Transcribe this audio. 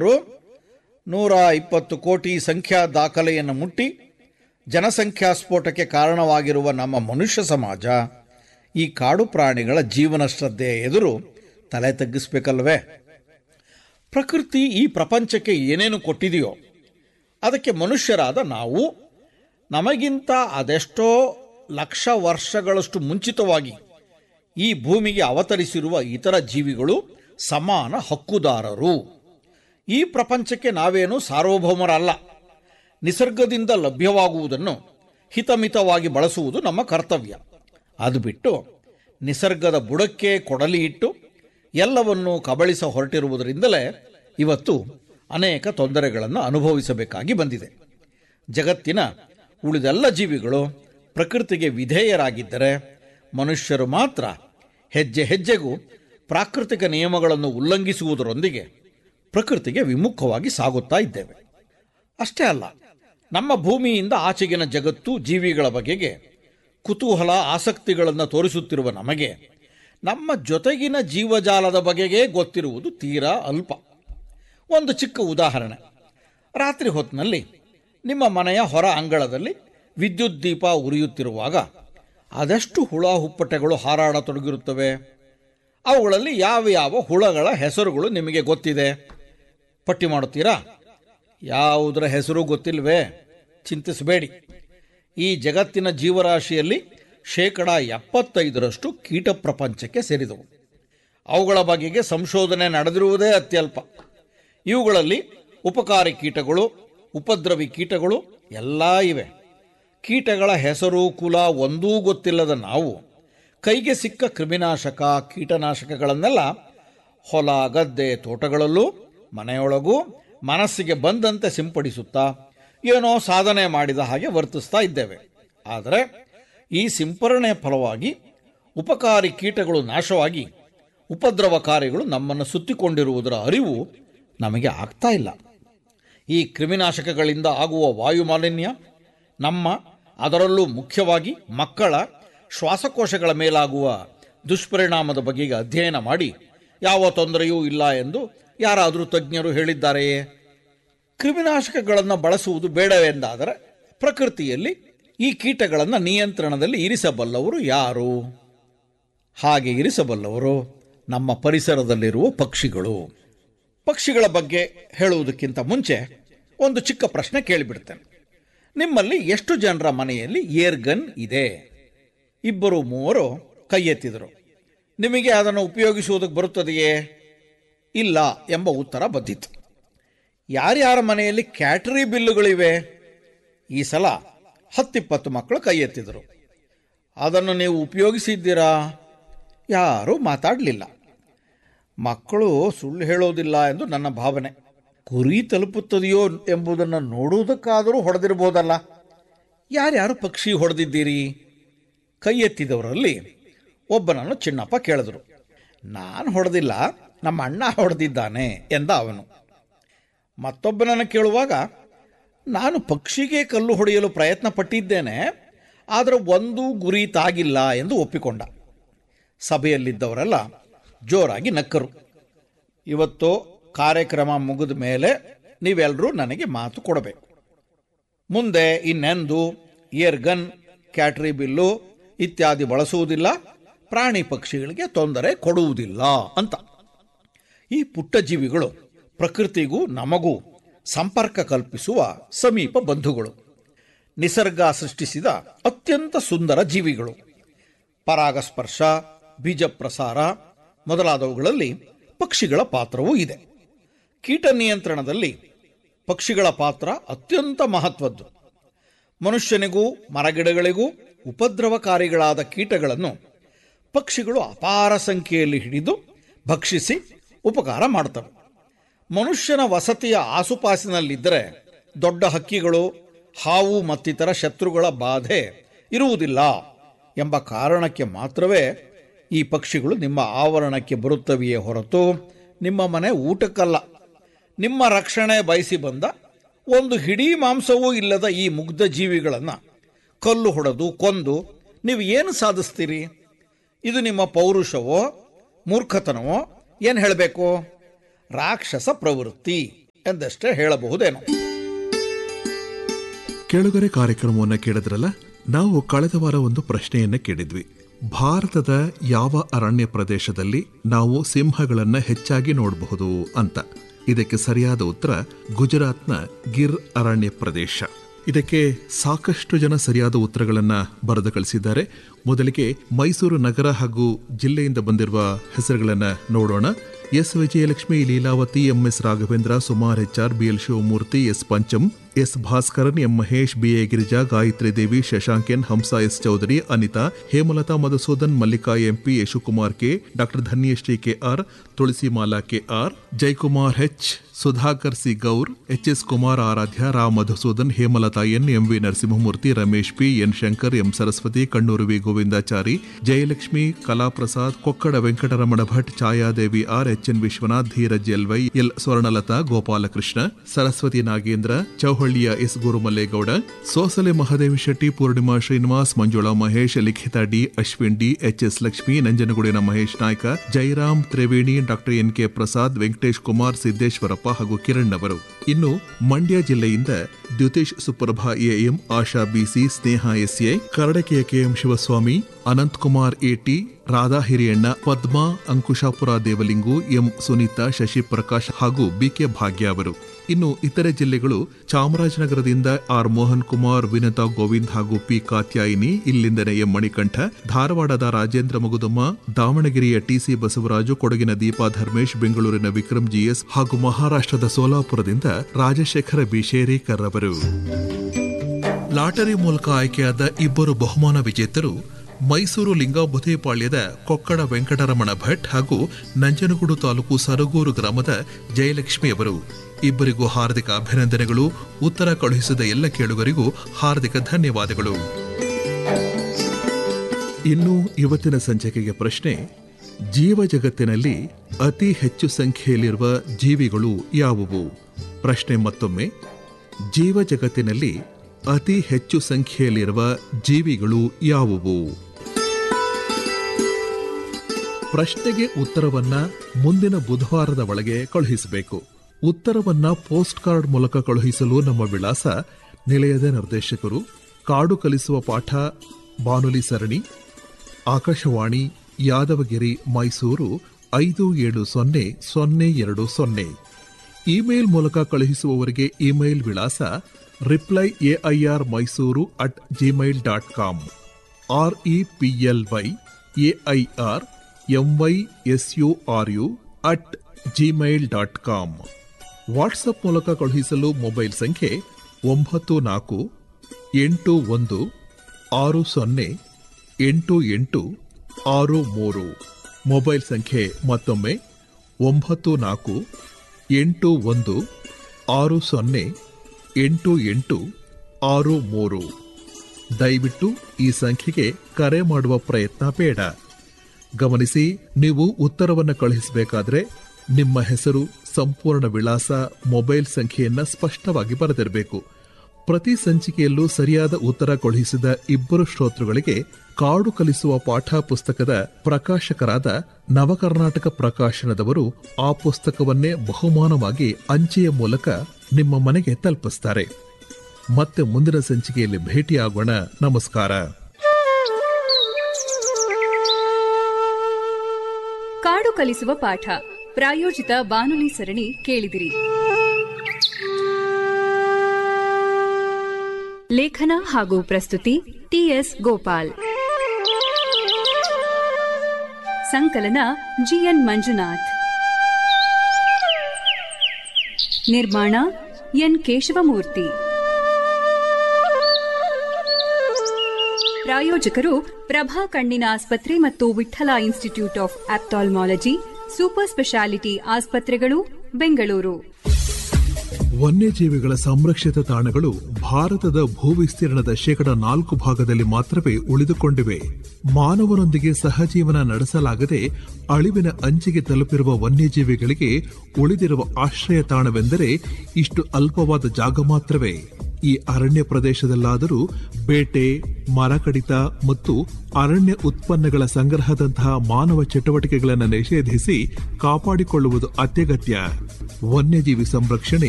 ಜನರು ನೂರ ಇಪ್ಪತ್ತು ಕೋಟಿ ಸಂಖ್ಯಾ ದಾಖಲೆಯನ್ನು ಮುಟ್ಟಿ ಜನಸಂಖ್ಯಾ ಸ್ಫೋಟಕ್ಕೆ ಕಾರಣವಾಗಿರುವ ನಮ್ಮ ಮನುಷ್ಯ ಸಮಾಜ ಈ ಕಾಡು ಪ್ರಾಣಿಗಳ ಜೀವನ ಶ್ರದ್ಧೆಯ ಎದುರು ತಲೆ ತಗ್ಗಿಸ್ಬೇಕಲ್ವೇ ಪ್ರಕೃತಿ ಈ ಪ್ರಪಂಚಕ್ಕೆ ಏನೇನು ಕೊಟ್ಟಿದೆಯೋ ಅದಕ್ಕೆ ಮನುಷ್ಯರಾದ ನಾವು ನಮಗಿಂತ ಅದೆಷ್ಟೋ ಲಕ್ಷ ವರ್ಷಗಳಷ್ಟು ಮುಂಚಿತವಾಗಿ ಈ ಭೂಮಿಗೆ ಅವತರಿಸಿರುವ ಇತರ ಜೀವಿಗಳು ಸಮಾನ ಹಕ್ಕುದಾರರು ಈ ಪ್ರಪಂಚಕ್ಕೆ ನಾವೇನು ಸಾರ್ವಭೌಮರಲ್ಲ ನಿಸರ್ಗದಿಂದ ಲಭ್ಯವಾಗುವುದನ್ನು ಹಿತಮಿತವಾಗಿ ಬಳಸುವುದು ನಮ್ಮ ಕರ್ತವ್ಯ ಅದು ಬಿಟ್ಟು ನಿಸರ್ಗದ ಬುಡಕ್ಕೆ ಕೊಡಲಿ ಇಟ್ಟು ಎಲ್ಲವನ್ನೂ ಕಬಳಿಸ ಹೊರಟಿರುವುದರಿಂದಲೇ ಇವತ್ತು ಅನೇಕ ತೊಂದರೆಗಳನ್ನು ಅನುಭವಿಸಬೇಕಾಗಿ ಬಂದಿದೆ ಜಗತ್ತಿನ ಉಳಿದೆಲ್ಲ ಜೀವಿಗಳು ಪ್ರಕೃತಿಗೆ ವಿಧೇಯರಾಗಿದ್ದರೆ ಮನುಷ್ಯರು ಮಾತ್ರ ಹೆಜ್ಜೆ ಹೆಜ್ಜೆಗೂ ಪ್ರಾಕೃತಿಕ ನಿಯಮಗಳನ್ನು ಉಲ್ಲಂಘಿಸುವುದರೊಂದಿಗೆ ಪ್ರಕೃತಿಗೆ ವಿಮುಖವಾಗಿ ಸಾಗುತ್ತಾ ಇದ್ದೇವೆ ಅಷ್ಟೇ ಅಲ್ಲ ನಮ್ಮ ಭೂಮಿಯಿಂದ ಆಚೆಗಿನ ಜಗತ್ತು ಜೀವಿಗಳ ಬಗೆಗೆ ಕುತೂಹಲ ಆಸಕ್ತಿಗಳನ್ನು ತೋರಿಸುತ್ತಿರುವ ನಮಗೆ ನಮ್ಮ ಜೊತೆಗಿನ ಜೀವಜಾಲದ ಬಗೆಗೆ ಗೊತ್ತಿರುವುದು ತೀರಾ ಅಲ್ಪ ಒಂದು ಚಿಕ್ಕ ಉದಾಹರಣೆ ರಾತ್ರಿ ಹೊತ್ತಿನಲ್ಲಿ ನಿಮ್ಮ ಮನೆಯ ಹೊರ ಅಂಗಳದಲ್ಲಿ ವಿದ್ಯುತ್ ದೀಪ ಉರಿಯುತ್ತಿರುವಾಗ ಅದೆಷ್ಟು ಹುಳ ಹುಪ್ಪಟೆಗಳು ಹಾರಾಡತೊಡಗಿರುತ್ತವೆ ಅವುಗಳಲ್ಲಿ ಯಾವ ಯಾವ ಹುಳಗಳ ಹೆಸರುಗಳು ನಿಮಗೆ ಗೊತ್ತಿದೆ ಪಟ್ಟಿ ಮಾಡುತ್ತೀರಾ ಯಾವುದರ ಹೆಸರು ಗೊತ್ತಿಲ್ವೇ ಚಿಂತಿಸಬೇಡಿ ಈ ಜಗತ್ತಿನ ಜೀವರಾಶಿಯಲ್ಲಿ ಶೇಕಡ ಎಪ್ಪತ್ತೈದರಷ್ಟು ಕೀಟ ಪ್ರಪಂಚಕ್ಕೆ ಸೇರಿದವು ಅವುಗಳ ಬಗೆಗೆ ಸಂಶೋಧನೆ ನಡೆದಿರುವುದೇ ಅತ್ಯಲ್ಪ ಇವುಗಳಲ್ಲಿ ಉಪಕಾರಿ ಕೀಟಗಳು ಉಪದ್ರವಿ ಕೀಟಗಳು ಎಲ್ಲ ಇವೆ ಕೀಟಗಳ ಹೆಸರು ಕುಲ ಒಂದೂ ಗೊತ್ತಿಲ್ಲದ ನಾವು ಕೈಗೆ ಸಿಕ್ಕ ಕ್ರಿಮಿನಾಶಕ ಕೀಟನಾಶಕಗಳನ್ನೆಲ್ಲ ಹೊಲ ಗದ್ದೆ ತೋಟಗಳಲ್ಲೂ ಮನೆಯೊಳಗೂ ಮನಸ್ಸಿಗೆ ಬಂದಂತೆ ಸಿಂಪಡಿಸುತ್ತಾ ಏನೋ ಸಾಧನೆ ಮಾಡಿದ ಹಾಗೆ ವರ್ತಿಸ್ತಾ ಇದ್ದೇವೆ ಆದರೆ ಈ ಸಿಂಪರಣೆಯ ಫಲವಾಗಿ ಉಪಕಾರಿ ಕೀಟಗಳು ನಾಶವಾಗಿ ಉಪದ್ರವಕಾರಿಗಳು ನಮ್ಮನ್ನು ಸುತ್ತಿಕೊಂಡಿರುವುದರ ಅರಿವು ನಮಗೆ ಆಗ್ತಾ ಇಲ್ಲ ಈ ಕ್ರಿಮಿನಾಶಕಗಳಿಂದ ಆಗುವ ವಾಯು ಮಾಲಿನ್ಯ ನಮ್ಮ ಅದರಲ್ಲೂ ಮುಖ್ಯವಾಗಿ ಮಕ್ಕಳ ಶ್ವಾಸಕೋಶಗಳ ಮೇಲಾಗುವ ದುಷ್ಪರಿಣಾಮದ ಬಗೆಗೆ ಅಧ್ಯಯನ ಮಾಡಿ ಯಾವ ತೊಂದರೆಯೂ ಇಲ್ಲ ಎಂದು ಯಾರಾದರೂ ತಜ್ಞರು ಹೇಳಿದ್ದಾರೆಯೇ ಕ್ರಿಮಿನಾಶಕಗಳನ್ನು ಬಳಸುವುದು ಬೇಡವೆಂದಾದರೆ ಪ್ರಕೃತಿಯಲ್ಲಿ ಈ ಕೀಟಗಳನ್ನು ನಿಯಂತ್ರಣದಲ್ಲಿ ಇರಿಸಬಲ್ಲವರು ಯಾರು ಹಾಗೆ ಇರಿಸಬಲ್ಲವರು ನಮ್ಮ ಪರಿಸರದಲ್ಲಿರುವ ಪಕ್ಷಿಗಳು ಪಕ್ಷಿಗಳ ಬಗ್ಗೆ ಹೇಳುವುದಕ್ಕಿಂತ ಮುಂಚೆ ಒಂದು ಚಿಕ್ಕ ಪ್ರಶ್ನೆ ಕೇಳಿಬಿಡ್ತೇನೆ ನಿಮ್ಮಲ್ಲಿ ಎಷ್ಟು ಜನರ ಮನೆಯಲ್ಲಿ ಏರ್ ಗನ್ ಇದೆ ಇಬ್ಬರು ಮೂವರು ಕೈ ಎತ್ತಿದರು ನಿಮಗೆ ಅದನ್ನು ಉಪಯೋಗಿಸುವುದಕ್ಕೆ ಬರುತ್ತದೆಯೇ ಇಲ್ಲ ಎಂಬ ಉತ್ತರ ಬಂದಿತ್ತು ಯಾರ್ಯಾರ ಮನೆಯಲ್ಲಿ ಕ್ಯಾಟರಿ ಬಿಲ್ಲುಗಳಿವೆ ಈ ಸಲ ಹತ್ತಿಪ್ಪತ್ತು ಮಕ್ಕಳು ಕೈ ಎತ್ತಿದರು ಅದನ್ನು ನೀವು ಉಪಯೋಗಿಸಿದ್ದೀರಾ ಯಾರೂ ಮಾತಾಡಲಿಲ್ಲ ಮಕ್ಕಳು ಸುಳ್ಳು ಹೇಳೋದಿಲ್ಲ ಎಂದು ನನ್ನ ಭಾವನೆ ಗುರಿ ತಲುಪುತ್ತದೆಯೋ ಎಂಬುದನ್ನು ನೋಡುವುದಕ್ಕಾದರೂ ಹೊಡೆದಿರ್ಬೋದಲ್ಲ ಯಾರ್ಯಾರು ಪಕ್ಷಿ ಹೊಡೆದಿದ್ದೀರಿ ಕೈ ಎತ್ತಿದವರಲ್ಲಿ ಒಬ್ಬನನ್ನು ಚಿನ್ನಪ್ಪ ಕೇಳಿದ್ರು ನಾನು ಹೊಡೆದಿಲ್ಲ ನಮ್ಮ ಅಣ್ಣ ಹೊಡೆದಿದ್ದಾನೆ ಎಂದ ಅವನು ಮತ್ತೊಬ್ಬನನ್ನು ಕೇಳುವಾಗ ನಾನು ಪಕ್ಷಿಗೆ ಕಲ್ಲು ಹೊಡೆಯಲು ಪ್ರಯತ್ನ ಪಟ್ಟಿದ್ದೇನೆ ಆದರೆ ಒಂದೂ ಗುರಿ ತಾಗಿಲ್ಲ ಎಂದು ಒಪ್ಪಿಕೊಂಡ ಸಭೆಯಲ್ಲಿದ್ದವರೆಲ್ಲ ಜೋರಾಗಿ ನಕ್ಕರು ಇವತ್ತು ಕಾರ್ಯಕ್ರಮ ಮುಗಿದ ಮೇಲೆ ನೀವೆಲ್ಲರೂ ನನಗೆ ಮಾತು ಕೊಡಬೇಕು ಮುಂದೆ ಇನ್ನೆಂದು ಏರ್ ಗನ್ ಕ್ಯಾಟ್ರಿ ಬಿಲ್ಲು ಇತ್ಯಾದಿ ಬಳಸುವುದಿಲ್ಲ ಪ್ರಾಣಿ ಪಕ್ಷಿಗಳಿಗೆ ತೊಂದರೆ ಕೊಡುವುದಿಲ್ಲ ಅಂತ ಈ ಪುಟ್ಟ ಜೀವಿಗಳು ಪ್ರಕೃತಿಗೂ ನಮಗೂ ಸಂಪರ್ಕ ಕಲ್ಪಿಸುವ ಸಮೀಪ ಬಂಧುಗಳು ನಿಸರ್ಗ ಸೃಷ್ಟಿಸಿದ ಅತ್ಯಂತ ಸುಂದರ ಜೀವಿಗಳು ಪರಾಗಸ್ಪರ್ಶ ಬೀಜ ಪ್ರಸಾರ ಮೊದಲಾದವುಗಳಲ್ಲಿ ಪಕ್ಷಿಗಳ ಪಾತ್ರವೂ ಇದೆ ಕೀಟ ನಿಯಂತ್ರಣದಲ್ಲಿ ಪಕ್ಷಿಗಳ ಪಾತ್ರ ಅತ್ಯಂತ ಮಹತ್ವದ್ದು ಮನುಷ್ಯನಿಗೂ ಮರಗಿಡಗಳಿಗೂ ಉಪದ್ರವಕಾರಿಗಳಾದ ಕೀಟಗಳನ್ನು ಪಕ್ಷಿಗಳು ಅಪಾರ ಸಂಖ್ಯೆಯಲ್ಲಿ ಹಿಡಿದು ಭಕ್ಷಿಸಿ ಉಪಕಾರ ಮಾಡ್ತವೆ ಮನುಷ್ಯನ ವಸತಿಯ ಆಸುಪಾಸಿನಲ್ಲಿದ್ದರೆ ದೊಡ್ಡ ಹಕ್ಕಿಗಳು ಹಾವು ಮತ್ತಿತರ ಶತ್ರುಗಳ ಬಾಧೆ ಇರುವುದಿಲ್ಲ ಎಂಬ ಕಾರಣಕ್ಕೆ ಮಾತ್ರವೇ ಈ ಪಕ್ಷಿಗಳು ನಿಮ್ಮ ಆವರಣಕ್ಕೆ ಬರುತ್ತವೆಯೇ ಹೊರತು ನಿಮ್ಮ ಮನೆ ಊಟಕ್ಕಲ್ಲ ನಿಮ್ಮ ರಕ್ಷಣೆ ಬಯಸಿ ಬಂದ ಒಂದು ಹಿಡೀ ಮಾಂಸವೂ ಇಲ್ಲದ ಈ ಮುಗ್ಧ ಜೀವಿಗಳನ್ನು ಕಲ್ಲು ಹೊಡೆದು ಕೊಂದು ನೀವು ಏನು ಸಾಧಿಸ್ತೀರಿ ಇದು ನಿಮ್ಮ ಪೌರುಷವೋ ಮೂರ್ಖತನವೋ ಏನು ಹೇಳಬೇಕು ರಾಕ್ಷಸ ಪ್ರವೃತ್ತಿ ಎಂದಷ್ಟೇ ಹೇಳಬಹುದೇನೋ ಕೆಳಗರೆ ಕಾರ್ಯಕ್ರಮವನ್ನು ಕೇಳಿದ್ರಲ್ಲ ನಾವು ಕಳೆದ ವಾರ ಒಂದು ಪ್ರಶ್ನೆಯನ್ನ ಕೇಳಿದ್ವಿ ಭಾರತದ ಯಾವ ಅರಣ್ಯ ಪ್ರದೇಶದಲ್ಲಿ ನಾವು ಸಿಂಹಗಳನ್ನ ಹೆಚ್ಚಾಗಿ ನೋಡಬಹುದು ಅಂತ ಇದಕ್ಕೆ ಸರಿಯಾದ ಉತ್ತರ ಗುಜರಾತ್ನ ಗಿರ್ ಅರಣ್ಯ ಪ್ರದೇಶ ಇದಕ್ಕೆ ಸಾಕಷ್ಟು ಜನ ಸರಿಯಾದ ಉತ್ತರಗಳನ್ನ ಬರೆದು ಕಳಿಸಿದ್ದಾರೆ ಮೊದಲಿಗೆ ಮೈಸೂರು ನಗರ ಹಾಗೂ ಜಿಲ್ಲೆಯಿಂದ ಬಂದಿರುವ ಹೆಸರುಗಳನ್ನ ನೋಡೋಣ ಎಸ್ ವಿಜಯಲಕ್ಷ್ಮಿ ಲೀಲಾವತಿ ಎಂಎಸ್ ರಾಘವೇಂದ್ರ ಸುಮಾರ್ H R B L Shivamurthy S Pancham S Bhaskaran M Mahesh B A Girija Gayathri Devi Shashank N Hamsa S Chaudhari Anitha Hemalatha Madhusudan Mallika M P Yashukumar K doctor Dhanyashree K R Tulasimala K R Jayakumar H Sudhakar C Gaur H S Kumar Aradhya ರಾ Madhusudan Hemalatha N M V Narasimhamurthy Ramesh P N Shankar M Saraswathi Kannur V Govindachari Jayalakshmi Kalaprasad Kokkada Venkataramana Bhat Chhayadevi R H N Vishwanath Dheeraj L Y L Swarnalatha Gopalakrishna Saraswathi Nagendra ಚೌಹಳ್ಳಿಯ S Gurumallegowda Sosale Mahadevi Shetty Poornima Srinivas Manjula Mahesh Likhitha D Ashwin D H S Lakshmi ನಂಜನಗೂಡಿನ Mahesh Naik Jayaram Triveni doctor N K Prasad Venkatesh Kumar Siddeshwarappa ಹಾಗೂ ಕಿರಣ್ ಅವರು ಇನ್ನು ಮಂಡ್ಯ ಜಿಲ್ಲೆಯಿಂದ Dyutesh Suprabha A M Asha B C Sneha S A ಕರಡಕೆಯ K M Shivaswamy Ananth Kumar A T Radha Hiriyanna Padma Ankushapura Devalingu M Sunita Shashi Prakash ಹಾಗೂ B K Bhagya ಅವರು ಇನ್ನು ಇತರೆ ಜಿಲ್ಲೆಗಳು ಚಾಮರಾಜನಗರದಿಂದ ಆರ್ ಮೋಹನ್ ಕುಮಾರ್ ವಿನತಾ ಗೋವಿಂದ್ ಹಾಗೂ ಪಿ ಕಾತ್ಯಾಯಿನಿ ಇಲ್ಲಿಂದನೇ ಎಂ ಮಣಿಕಂಠ ಧಾರವಾಡದ ರಾಜೇಂದ್ರ ಮಗುದಮ್ಮ ದಾವಣಗೆರೆಯ ಟಿಸಿ ಬಸವರಾಜು ಕೊಡಗಿನ ದೀಪಾ ಧರ್ಮೇಶ್ ಬೆಂಗಳೂರಿನ ವಿಕ್ರಮ್ ಜಿಎಸ್ ಹಾಗೂ ಮಹಾರಾಷ್ಟ್ರದ ಸೋಲಾಪುರದಿಂದ ರಾಜಶೇಖರ ಬಿಶೇರಿಕರ್ ಅವರು ಲಾಟರಿ ಮೂಲಕ ಆಯ್ಕೆಯಾದ ಇಬ್ಬರು ಬಹುಮಾನ ವಿಜೇತರು ಮೈಸೂರು ಲಿಂಗಾಬುಧೇಪಾಳ್ಯದ ಕೊಕ್ಕಡ ವೆಂಕಟರಮಣ ಭಟ್ ಹಾಗೂ ನಂಜನಗೂಡು ತಾಲೂಕು ಸರಗೂರು ಗ್ರಾಮದ ಜಯಲಕ್ಷ್ಮಿ ಅವರು ಇಬ್ಬರಿಗೂ ಹಾರ್ದಿಕ ಅಭಿನಂದನೆಗಳು ಉತ್ತರ ಕಳುಹಿಸಿದ ಎಲ್ಲ ಕೇಳುಗರಿಗೂ ಹಾರ್ದಿಕ ಧನ್ಯವಾದಗಳು ಇನ್ನು ಇವತ್ತಿನ ಸಂಚಿಕೆಗೆ ಪ್ರಶ್ನೆ ಜೀವ ಜಗತ್ತಿನಲ್ಲಿ ಅತಿ ಹೆಚ್ಚು ಸಂಖ್ಯೆಯಲ್ಲಿರುವ ಜೀವಿಗಳು ಯಾವುವು ಪ್ರಶ್ನೆ ಮತ್ತೊಮ್ಮೆ ಜೀವ ಜಗತ್ತಿನಲ್ಲಿ ಅತಿ ಹೆಚ್ಚು ಸಂಖ್ಯೆಯಲ್ಲಿರುವ ಜೀವಿಗಳು ಯಾವುವು ಪ್ರಶ್ನೆಗೆ ಉತ್ತರವನ್ನ ಮುಂದಿನ ಬುಧವಾರದ ಒಳಗೆ ಕಳುಹಿಸಬೇಕು ಉತ್ತರವನ್ನ ಪೋಸ್ಟ್ ಕಾರ್ಡ್ ಮೂಲಕ ಕಳುಹಿಸಲು ನಮ್ಮ ವಿಳಾಸ ನಿಲಯದ ನಿರ್ದೇಶಕರು ಕಾಡು ಕಲಿಸುವ ಪಾಠ ಬಾನುಲಿ ಸರಣಿ ಆಕಾಶವಾಣಿ ಯಾದವಗಿರಿ ಮೈಸೂರು ಐದು ಏಳು ಸೊನ್ನೆ ಸೊನ್ನೆ ಎರಡು ಸೊನ್ನೆ ಇಮೇಲ್ ಮೂಲಕ ಕಳುಹಿಸುವವರಿಗೆ ಇಮೇಲ್ ವಿಳಾಸ reply A I R Mysuru at Gmail dot com R E P L Y A I R M Y S U R U at Gmail dot com WhatsApp ಮೂಲಕ ಕಳುಹಿಸಲು ಮೊಬೈಲ್ ಸಂಖ್ಯೆ ಒಂಬತ್ತು ನಾಲ್ಕು ಎಂಟು ಒಂದು ಆರು ಸೊನ್ನೆ ಎಂಟು ಎಂಟು ಆರು ಮೂರು ಮೊಬೈಲ್ ಸಂಖ್ಯೆ ಮತ್ತೊಮ್ಮೆ ಒಂಬತ್ತು ನಾಲ್ಕು ಎಂಟು ಒಂದು ಆರು ಸೊನ್ನೆ ಎಂಟು ಎಂಟು ಆರು ಮೂರು ದಯವಿಟ್ಟು ಈ ಸಂಖ್ಯೆಗೆ ಕರೆ ಮಾಡುವ ಪ್ರಯತ್ನ ಬೇಡ ಗಮನಿಸಿ ನೀವು ಉತ್ತರವನ್ನು ಕಳುಹಿಸಬೇಕಾದ್ರೆ ನಿಮ್ಮ ಹೆಸರು ಸಂಪೂರ್ಣ ವಿಳಾಸ ಮೊಬೈಲ್ ಸಂಖ್ಯೆಯನ್ನ ಸ್ಪಷ್ಟವಾಗಿ ಬರೆದಿರಬೇಕು ಪ್ರತಿ ಸಂಚಿಕೆಯಲ್ಲೂ ಸರಿಯಾದ ಉತ್ತರ ಕಳುಹಿಸಿದ ಇಬ್ಬರು ಶ್ರೋತೃಗಳಿಗೆ ಕಾಡು ಕಲಿಸುವ ಪಾಠ ಪುಸ್ತಕದ ಪ್ರಕಾಶಕರಾದ ನವಕರ್ನಾಟಕ ಪ್ರಕಾಶನದವರು ಆ ಪುಸ್ತಕವನ್ನೇ ಬಹುಮಾನವಾಗಿ ಅಂಚೆಯ ಮೂಲಕ ನಿಮ್ಮ ಮನೆಗೆ ತಲುಪಿಸ್ತಾರೆ ಮತ್ತೆ ಮುಂದಿನ ಸಂಚಿಕೆಯಲ್ಲಿ ಭೇಟಿಯಾಗೋಣ ನಮಸ್ಕಾರ ಕಾಡು ಕಲಿಸುವ ಪಾಠ ಪ್ರಾಯೋಜಿತ ಬಾನುಲಿ ಸರಣಿ ಕೇಳಿದಿರಿ ಲೇಖನ ಹಾಗೂ ಪ್ರಸ್ತುತಿ ಟಿಎಸ್ ಗೋಪಾಲ್ ಸಂಕಲನ ಜಿಎನ್ ಮಂಜುನಾಥ್ ನಿರ್ಮಾಣ ಎನ್ ಕೇಶವಮೂರ್ತಿ ಪ್ರಾಯೋಜಕರು ಪ್ರಭಾ ಕಣ್ಣಿನ ಆಸ್ಪತ್ರೆ ಮತ್ತು Vittala institute of ophthalmology super speciality ಆಸ್ಪತ್ರೆಗಳು ಬೆಂಗಳೂರು ವನ್ಯಜೀವಿಗಳ ಸಂರಕ್ಷಿತ ತಾಣಗಳು ಭಾರತದ ಭೂವಿಸ್ತೀರ್ಣದ ಶೇಕಡ ನಾಲ್ಕು ಭಾಗದಲ್ಲಿ ಮಾತ್ರವೇ ಉಳಿದುಕೊಂಡಿವೆ ಮಾನವನೊಂದಿಗೆ ಸಹಜೀವನ ನಡೆಸಲಾಗದೆ ಅಳಿವಿನ ಅಂಚಿಗೆ ತಲುಪಿರುವ ವನ್ಯಜೀವಿಗಳಿಗೆ ಉಳಿದಿರುವ ಆಶ್ರಯ ತಾಣವೆಂದರೆ ಇಷ್ಟು ಅಲ್ಪವಾದ ಜಾಗ ಮಾತ್ರವೇ ಈ ಅರಣ್ಯ ಪ್ರದೇಶದಲ್ಲಾದರೂ ಬೇಟೆ ಮರ ಕಡಿತ ಮತ್ತು ಅರಣ್ಯ ಉತ್ಪನ್ನಗಳ ಸಂಗ್ರಹದಂತಹ ಮಾನವ ಚಟುವಟಿಕೆಗಳನ್ನು ನಿಷೇಧಿಸಿ ಕಾಪಾಡಿಕೊಳ್ಳುವುದು ಅತ್ಯಗತ್ಯ ವನ್ಯಜೀವಿ ಸಂರಕ್ಷಣೆ